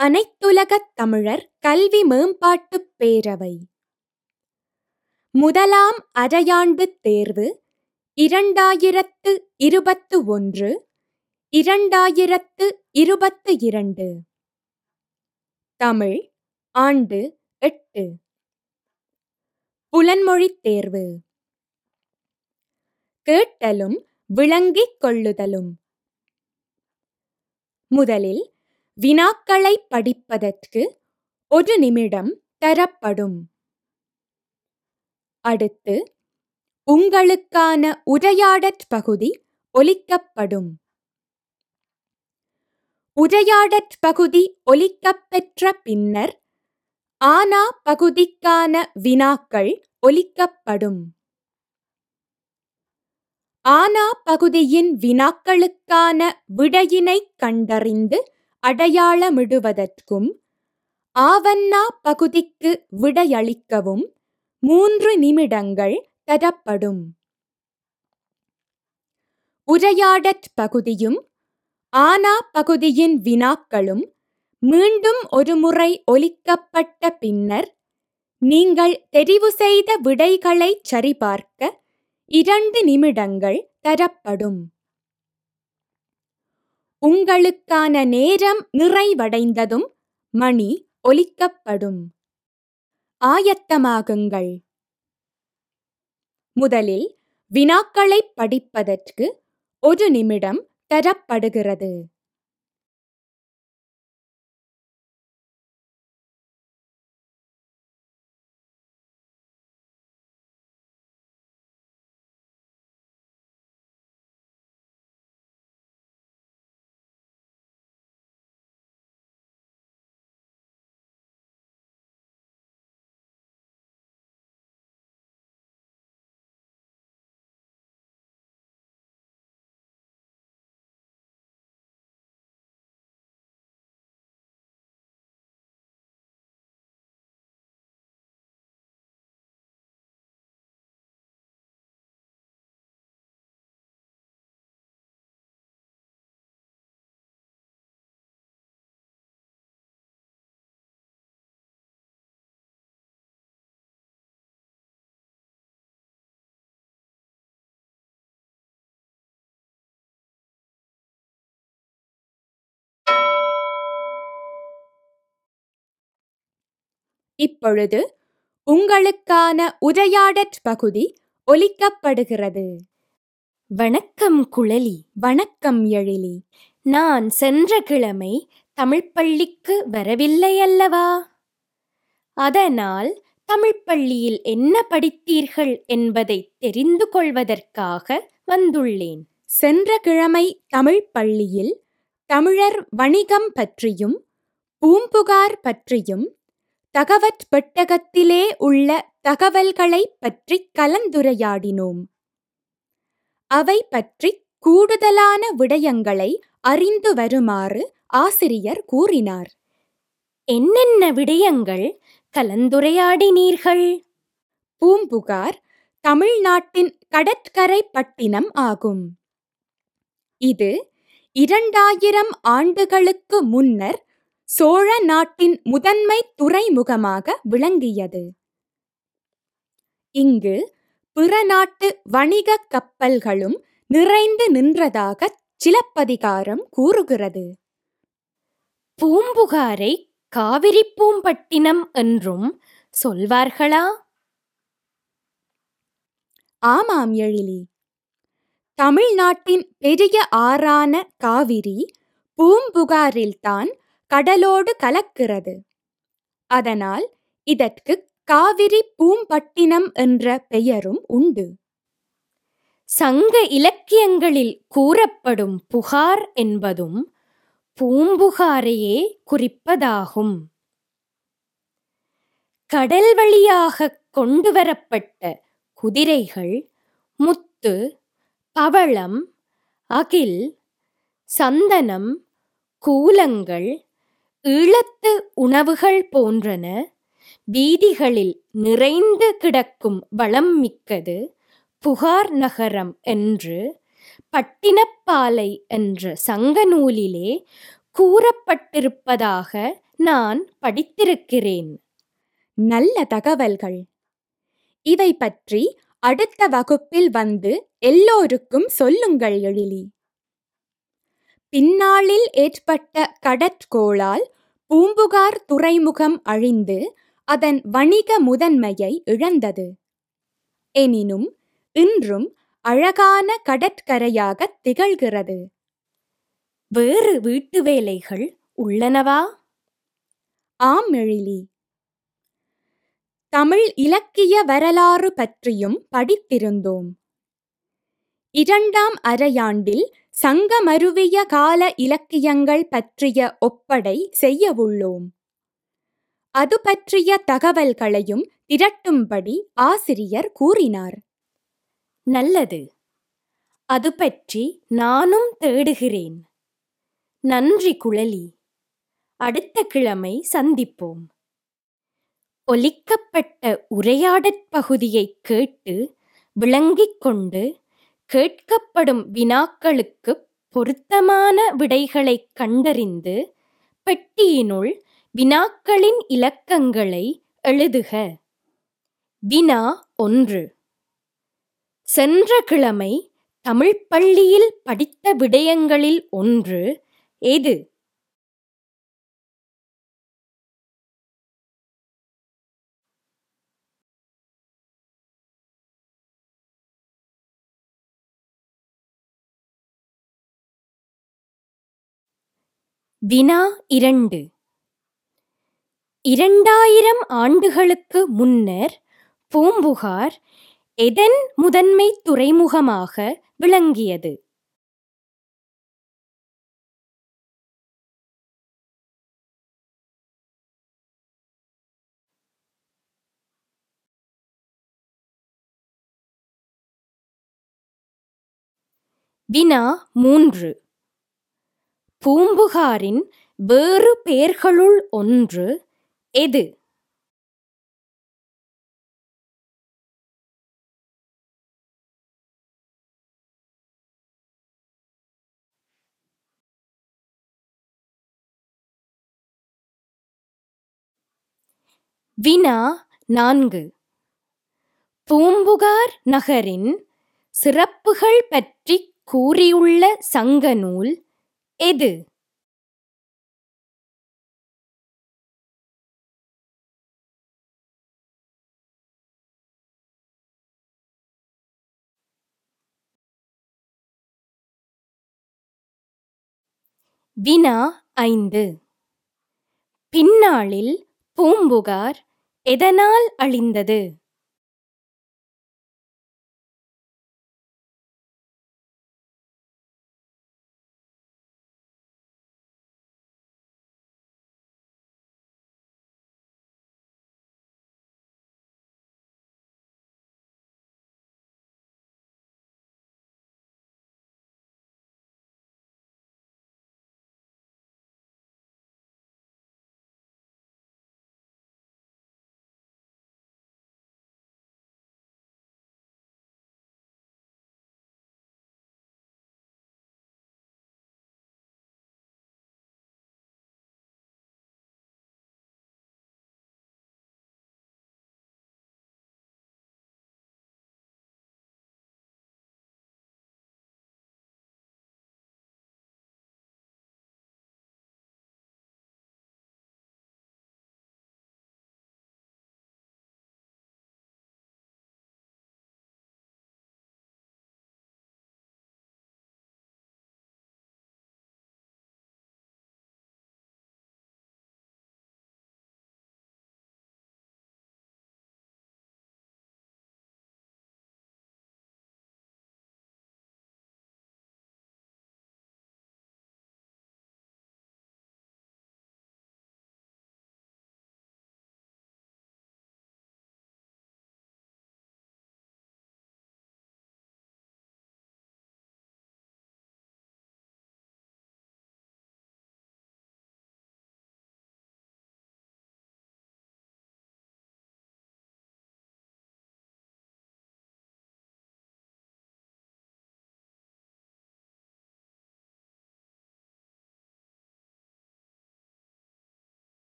அனைத்துலகத் தமிழர் கல்வி மேம்பாட்டுப் பேரவை முதலாம் அரையாண்டுத் தேர்வு இரண்டாயிரத்து இருபத்து ஒன்று இரண்டாயிரத்து இருபத்து இரண்டு தமிழ் ஆண்டு எட்டு புலன்மொழித் தேர்வு கேட்டலும் விளங்கிக் கொள்ளுதலும் முதலில் வினாக்களைப் படிப்பதற்கு ஒரு நிமிடம் தரப்படும் அடுத்து உங்களுக்கான உரையாடற் பகுதி ஒலிக்கப்படும் உரையாடற் பகுதி ஒலிக்கப்பெற்ற பின்னர் ஆனா பகுதிக்கான வினாக்கள் ஒலிக்கப்படும் ஆனா பகுதியின் வினாக்களுக்கான விடையினைக் கண்டறிந்து அடையாளமிடுவதற்கும் ஆவண்ணா பகுதிக்கு விடையளிக்கவும் மூன்று நிமிடங்கள் தரப்படும் உரையாடற் பகுதியும் ஆனா பகுதியின் வினாக்களும் மீண்டும் ஒருமுறை ஒலிக்கப்பட்ட பின்னர் நீங்கள் தெரிவு செய்த விடைகளைச் சரிபார்க்க இரண்டு நிமிடங்கள் தரப்படும் உங்களுக்கான நேரம் நிறைவடைந்ததும் மணி ஒலிக்கப்படும் ஆயத்தமாகுங்கள் முதலில் வினாக்களைப் படிப்பதற்கு ஒரு நிமிடம் தரப்படுகிறது இப்பொழுது உங்களுக்கான உரையாடற் பகுதி ஒலிக்கப்படுகிறது வணக்கம் குழலி வணக்கம் எழிலி நான் சென்ற கிழமை தமிழ்ப் பள்ளிக்கு வரவில்லை அல்லவா அதனால் தமிழ்ப் பள்ளியில் என்ன படித்தீர்கள் என்பதை தெரிந்து கொள்வதற்காக வந்துள்ளேன் சென்ற கிழமை தமிழ் பள்ளியில் தமிழர் வணிகம் பற்றியும் பூம்புகார் பற்றியும் தகவற் பெட்டகத்திலே உள்ள தகவல்களைப் பற்றி கலந்துரையாடினோம் அவை பற்றி கூடுதலான விடயங்களை அறிந்து வருமாறு ஆசிரியர் கூறினார் என்னென்ன விடயங்கள் கலந்துரையாடினீர்கள் பூம்புகார் தமிழ்நாட்டின் கடற்கரை பட்டினம் ஆகும் இது இரண்டாயிரம் ஆண்டுகளுக்கு முன்னர் சோழ நாட்டின் முதன்மை துறைமுகமாக விளங்கியது இங்கு பிற நாட்டு வணிக கப்பல்களும் நிறைந்து நின்றதாக சிலப்பதிகாரம் கூறுகிறது பூம்புகாரை காவிரி பூம்பட்டினம் என்றும் சொல்வார்களா ஆமாம் எழிலி தமிழ்நாட்டின் பெரிய ஆறான காவிரி பூம்புகாரில்தான் கடலோடு கலக்கிறது அதனால் இதற்கு காவிரி பூம்பட்டினம் என்ற பெயரும் உண்டு சங்க இலக்கியங்களில் கூறப்படும் புகார் என்பதும் பூம்புகாரையே குறிப்பதாகும் கடல் வழியாக கொண்டுவரப்பட்ட குதிரைகள் முத்து பவளம் அகில் சந்தனம் கூலங்கள் ஈழத்து உணவுகள் போன்றன வீதிகளில் நிறைந்து கிடக்கும் வளம் மிக்கது புகார் நகரம் என்று பட்டினப்பாலை என்ற சங்க நூலிலே கூறப்பட்டிருப்பதாக நான் படித்திருக்கிறேன் நல்ல தகவல்கள் இவை பற்றி அடுத்த வகுப்பில் வந்து எல்லோருக்கும் சொல்லுங்கள் எழிலி பின்னாளில் ஏற்பட்ட கடற்கோளால் பூம்புகார் துறைமுகம் அழிந்து அதன் வணிக முதன்மையை இழந்தது எனினும் இன்றும் அழகான கடற்கரையாக திகழ்கிறது வேறு வீட்டு வேலைகள் உள்ளனவா ஆம் எழிலி தமிழ் இலக்கிய வரலாறு பற்றியும் படித்திருந்தோம் இரண்டாம் அரையாண்டில் சங்கமருவிய கால இலக்கியங்கள் பற்றிய ஒப்படை செய்யவுள்ளோம் அது பற்றிய தகவல்களையும் திரட்டும்படி ஆசிரியர் கூறினார் நல்லது அது பற்றி நானும் தேடுகிறேன் நன்றி குழலி அடுத்த கிழமை சந்திப்போம் ஒலிக்கப்பட்ட உரையாடற் பகுதியை கேட்டு விளங்கிக் கொண்டு கேட்கப்படும் வினாக்களுக்கு பொருத்தமான விடைகளைக் கண்டறிந்து பெட்டியினுள் வினாக்களின் இலக்கங்களை எழுதுக வினா ஒன்று சென்ற கிழமை தமிழ் பள்ளியில் படித்த விடயங்களில் ஒன்று எது வினா இரண்டு இரண்டாயிரம் ஆண்டுகளுக்கு முன்னர் பூம்புகார் எதன் முதன்மை துறைமுகமாக விளங்கியது வினா மூன்று பூம்புகாரின் வேறு பெயர்களுள் ஒன்று எது வினா நான்கு பூம்புகார் நகரின் சிறப்புகள் பற்றி கூறியுள்ள சங்க நூல் எது வினா ஐந்து பின்னாளில் பூம்புகார் எதனால் அழிந்தது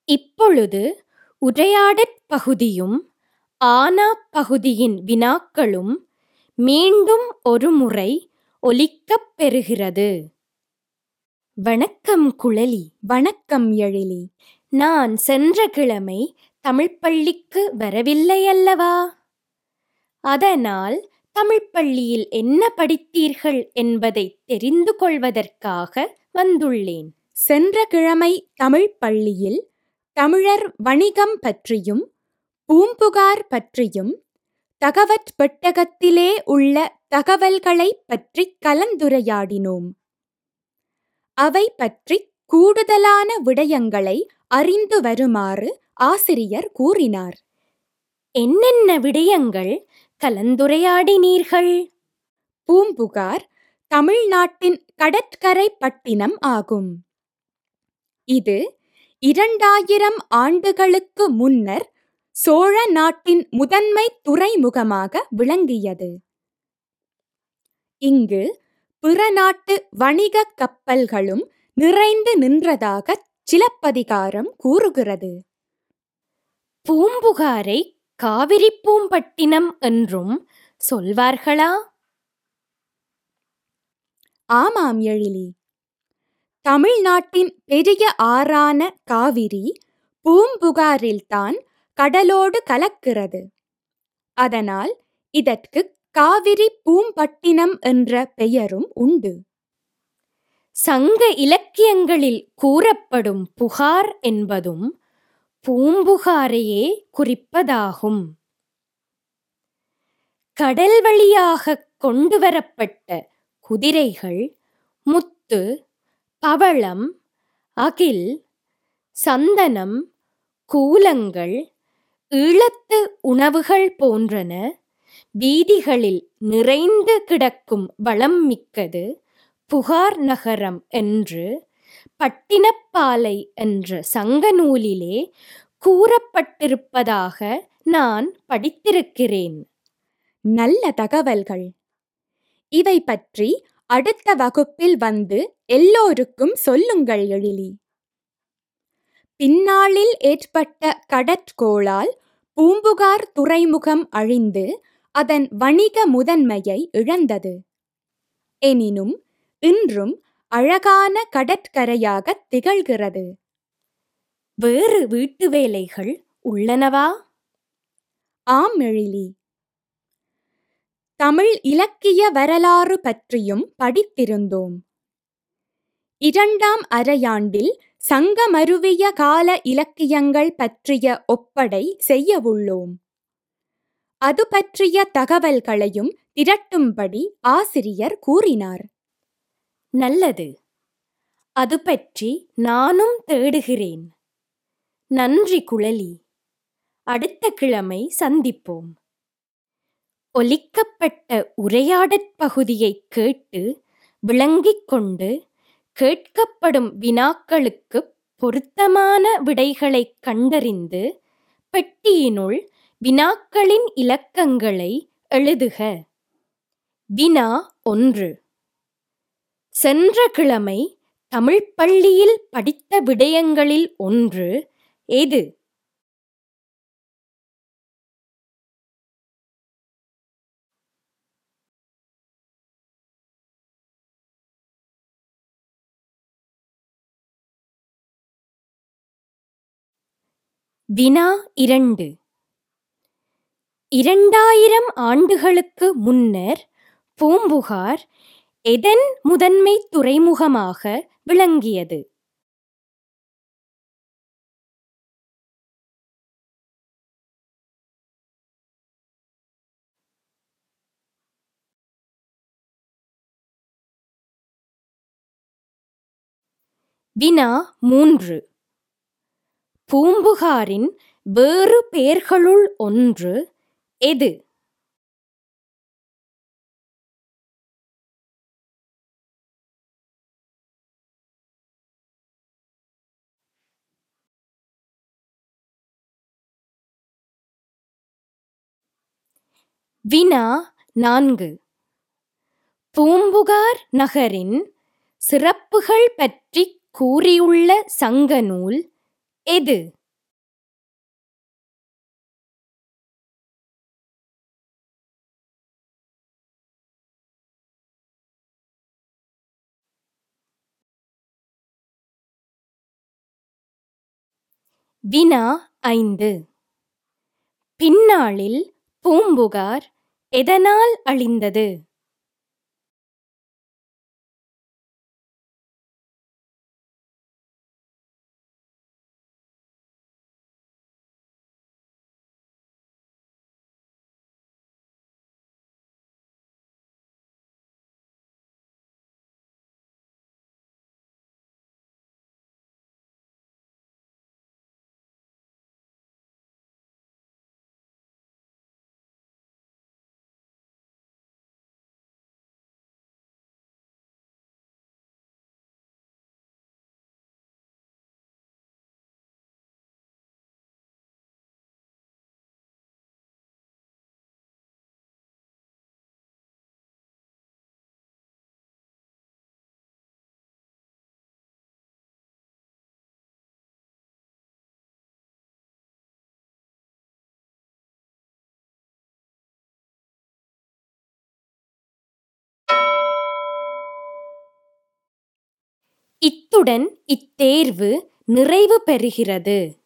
இப்பொழுது உரையாடற் பகுதியும் ஆனா பகுதியின் வினாக்களும் மீண்டும் ஒருமுறை ஒலிக்கப் பெறுகிறது வணக்கம் குழலி வணக்கம் எழிலி நான் சென்ற கிழமை தமிழ்ப் பள்ளிக்கு வரவில்லை அல்லவா அதனால் தமிழ்ப் பள்ளியில் என்ன படித்தீர்கள் என்பதை தெரிந்து கொள்வதற்காக வந்துள்ளேன் சென்ற கிழமை தமிழ் பள்ளியில் தமிழர் வணிகம் பற்றியும் பூம்புகார் பற்றியும் தகவற் பெட்டகத்திலே உள்ள தகவல்களைப் பற்றி கலந்துரையாடினோம் அவை பற்றி கூடுதலான விடயங்களை அறிந்து வருமாறு ஆசிரியர் கூறினார் என்னென்ன விடயங்கள் கலந்துரையாடினீர்கள் பூம்புகார் தமிழ்நாட்டின் கடற்கரை பட்டினம் ஆகும் இது இரண்டாயிரம் ஆண்டுகளுக்கு முன்னர் சோழ நாட்டின் முதன்மை துறைமுகமாக விளங்கியது இங்கு பிற நாட்டு வணிக கப்பல்களும் நிறைந்து நின்றதாக சிலப்பதிகாரம் கூறுகிறது பூம்புகாரை காவிரி பூம்பட்டினம் என்றும் சொல்வார்களா ஆமாம் எழிலி தமிழ்நாட்டின் பெரிய ஆறான காவிரி பூம்புகாரில்தான் கடலோடு கலக்கிறது அதனால் இதற்கு காவிரி பூம்பட்டினம் என்ற பெயரும் உண்டு சங்க இலக்கியங்களில் கூறப்படும் புகார் என்பதும் பூம்புகாரையே குறிப்பதாகும் கடல் வழியாக கொண்டுவரப்பட்ட குதிரைகள் முத்து பவளம் அகில் சந்தனம் கூலங்கள் ஈழத்து உணவுகள் போன்றன வீதிகளில் நிறைந்து கிடக்கும் வளம் மிக்கது புகார் நகரம் என்று பட்டினப்பாலை என்ற சங்க நூலிலே கூறப்பட்டிருப்பதாக நான் படித்திருக்கிறேன் நல்ல தகவல்கள் இவை பற்றி அடுத்த வகுப்பில் வந்து எல்லோருக்கும் சொல்லுங்கள் எழிலி பின்னாளில் ஏற்பட்ட கடற்கோளால் பூம்புகார் துறைமுகம் அழிந்து அதன் வணிக முதன்மையை இழந்தது எனினும் இன்றும் அழகான கடற்கரையாக திகழ்கிறது வேறு வீட்டு வேலைகள் உள்ளனவா ஆம் எழிலி தமிழ் இலக்கிய வரலாறு பற்றியும் படித்திருந்தோம் இரண்டாம் அரையாண்டில் சங்கமருவிய கால இலக்கியங்கள் பற்றிய ஒப்படை செய்யவுள்ளோம் அது பற்றிய தகவல்களையும் திரட்டும்படி ஆசிரியர் கூறினார் நல்லது அது பற்றி நானும் தேடுகிறேன் நன்றி குழலி அடுத்த கிழமை சந்திப்போம் ஒலிக்கப்பட்ட உரையாடற் பகுதியை கேட்டு விளங்கிக் கொண்டு கேட்கப்படும் வினாக்களுக்கு பொருத்தமான விடைகளைக் கண்டறிந்து பெட்டியினுள் வினாக்களின் இலக்கங்களை எழுதுக வினா ஒன்று சென்ற கிழமை தமிழ்ப் பள்ளியில் படித்த விடயங்களில் ஒன்று எது வினா இரண்டு இரண்டாயிரம் ஆண்டுகளுக்கு முன்னர் பூம்புகார் எதன் முதன்மை துறைமுகமாக விளங்கியது வினா மூன்று பூம்புகாரின் வேறு பெயர்களுள் ஒன்று எது வினா நான்கு பூம்புகார் நகரின் சிறப்புகள் பற்றி கூறியுள்ள சங்க நூல் எது வினா ஐந்து பின்னாளில் பூம்புகார் எதனால் அழிந்தது இத்துடன் இத்தேர்வு நிறைவு பெறுகிறது